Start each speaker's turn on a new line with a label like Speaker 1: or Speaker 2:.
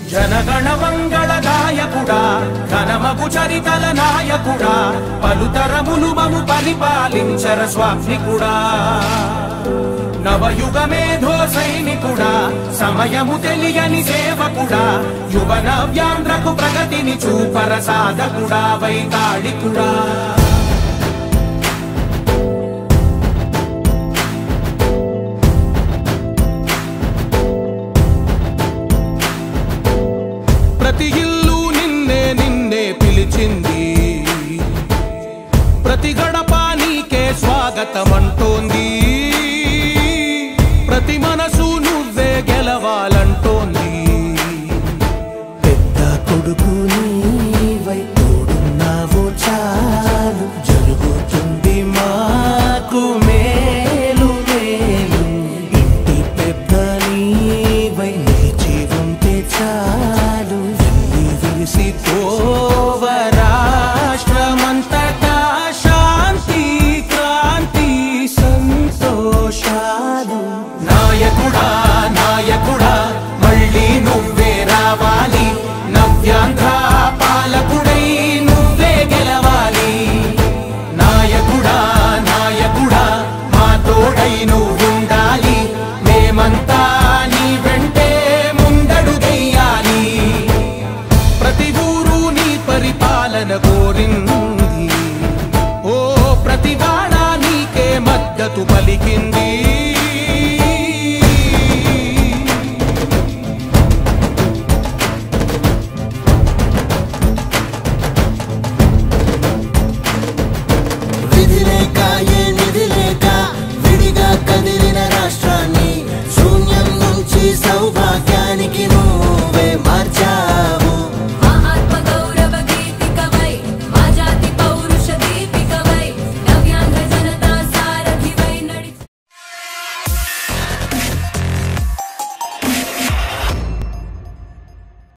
Speaker 1: జనగణ మంగళ గాయకుడా ఘనమగు చరితల నాయకుడా పలుతరములు మము పరిపాలించర స్వామికుడా నవయుగ మేధో సైనికుడా సమయము తెలియని సేవకుడా యువ నవ్యాంధ్రకు ప్రగతిని చూపర సాధకుడా వైతాళికుడా ప్రతి ఇల్లు నిన్నే నిన్నే పిలిచింది ప్రతి గడప నీకే స్వాగతమన్